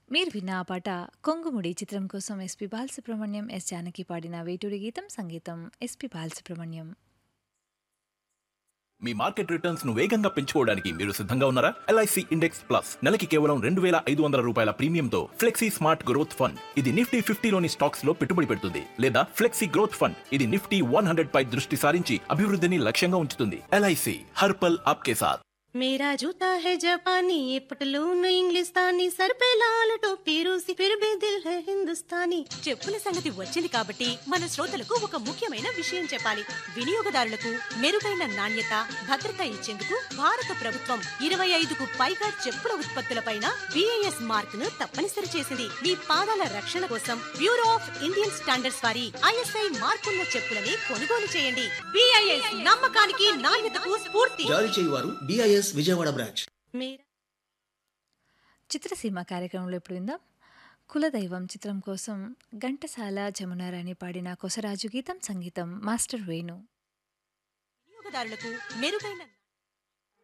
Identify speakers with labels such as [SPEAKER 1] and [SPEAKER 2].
[SPEAKER 1] మీరు విన్న ఆ పాట కొంగుముడి చిత్రం కోసం ఎస్పి బాలసుబ్రహ్మణ్యం ఎస్ జానకి పాడిన వేటూరి గీతం సంగీతం ఎస్పి బాలసుబ్రహ్మణ్యం
[SPEAKER 2] మీ మార్కెట్ రిటర్న్స్ ను వేగంగా పెంచుకోవడానికి మీరు సిద్ధంగా ఉన్నారా ఎల్ఐసి ఇండెక్స్ ప్లస్ నెలకి కేవలం రెండు వేల ఐదు వందల రూపాయల ప్రీమియంతో ఫ్లెక్సీ స్మార్ట్ గ్రోత్ ఫండ్ ఇది నిఫ్టీ ఫిఫ్టీలోని స్టాక్స్ లో పెట్టుబడి పెడుతుంది లేదా ఫ్లెక్సీ గ్రోత్ ఫండ్ ఇది నిఫ్టీ వన్ హండ్రెడ్ పై దృష్టి సారించి అభివృద్ధిని లక్ష్యంగా ఉంచుతుంది ఎల్ఐసి హర్పల్ ఆప్కే సాత్
[SPEAKER 3] मेरा जूता है जापानी ये पटलून इंग्लिस्तानी सर पे लाल टोपी रूसी फिर भी दिल है हिंदुस्तानी చెప్పుల సంగతి వచ్చింది కాబట్టి మన శ్రోతలకు ఒక ముఖ్యమైన విషయం చెప్పాలి వినియోగదారులకు మెరుగైన నాణ్యత భద్రత ఇచ్చేందుకు భారత ప్రభుత్వం ఇరవై ఐదుకు పైగా చెప్పుల ఉత్పత్తులపైన బిఐఎస్ మార్క్ ను తప్పనిసరి చేసింది మీ పాదాల రక్షణ కోసం బ్యూరో ఆఫ్ ఇండియన్ స్టాండర్డ్స్ వారి ఐఎస్ఐ మార్కున్న చెప్పులని కొనుగోలు చేయండి బిఐఎస్ నమ్మకానికి నాణ్యతకు స్ఫూర్తి
[SPEAKER 4] జారీ చేయువారు డిఐఎస్ విజయవాడ బ్రాంచ్
[SPEAKER 3] మీరా
[SPEAKER 1] చిత్రసీమ కార్యక్రమంలో ఇప్పుడు విందాం కులదైవం చిత్రం కోసం ఘంటసాల జమునారాణి పాడిన కొసరాజు గీతం సంగీతం మాస్టర్ వేణు
[SPEAKER 3] వినియోగదారులకు మెరుగైన